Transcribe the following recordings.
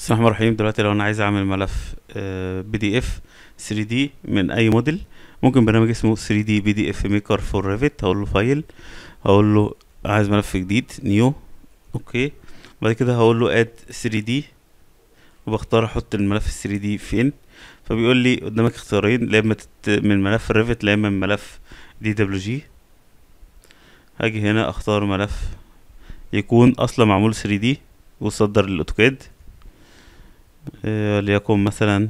بسم الله الرحمن الرحيم دلوقتي لو انا عايز اعمل ملف بي دي اف 3 دي من اي موديل ممكن برنامج اسمه 3 دي بي دي اف ميكر فور ريفت هقول له فايل هقول له عايز ملف جديد نيو اوكي بعد كده هقول له اد 3 دي وبختار احط الملف 3 دي فين فبيقول لي قدامك اختيارين لا اما تت- من ملف الريفت لا اما من ملف دي دبليو جي هاجي هنا اختار ملف يكون اصلا معمول 3 دي وصدر للاوتوكاد آه، وليكن مثلا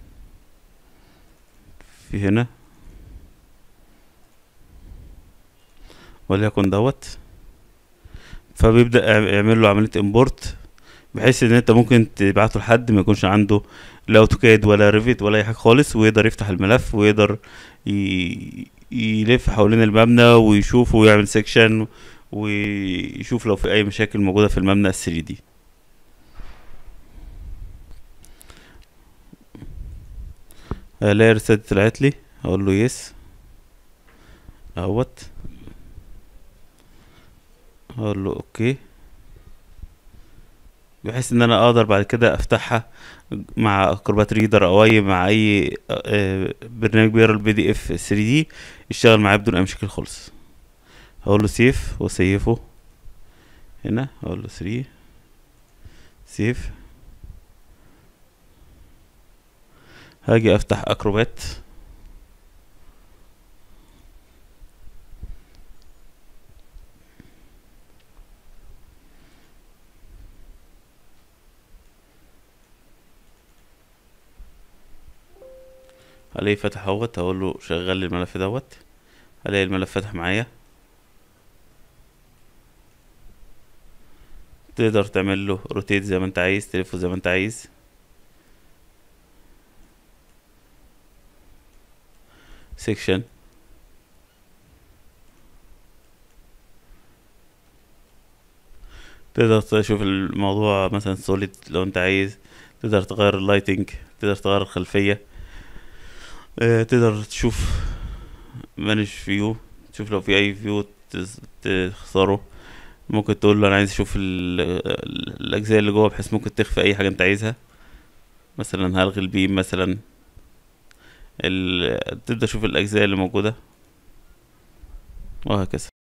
في هنا وليكن دوت فبيبدأ يع- يعمل له عملية امبورت بحيث ان انت ممكن تبعته لحد ما يكونش عنده لا اوتوكاد ولا ريفيت ولا اي حاجة خالص ويقدر يفتح الملف ويقدر ي... يلف حوالين المبنى ويشوف ويعمل سيكشن ويشوف لو في اي مشاكل موجودة في المبنى ال 3 دي الاقي رسالة طلعت لي اقول له يس اهوت اقول له اوكي بحيث ان انا اقدر بعد كده افتحها مع اكروبات ريدر او اي مع اي آه، برنامج بيقرا البي دي اف 3 دي يشتغل معايا بدون اي مشاكل خالص هقول له سيف وسيفه هنا هقول له 3 سيف هاجي افتح اكروبات الاقي فتح اهوت هقول له شغل لي الملف دوت الاقي الملف فتح معايا تقدر تعمل له روتيت زي ما انت عايز تلفه زي ما انت عايز سيكشن تقدر تشوف الموضوع مثلا سوليد لو انت عايز تقدر تغير اللايتنج تقدر تغير الخلفية اه تقدر تشوف مانج فيو تشوف لو في اي فيو تختاره ممكن تقول له انا عايز اشوف ال- ال- الاجزاء اللي جوه بحيث ممكن تخفي اي حاجة انت عايزها مثلا هلغي البيم مثلا ال... تبدأ تشوف الاجزاء اللي موجودة وهكذا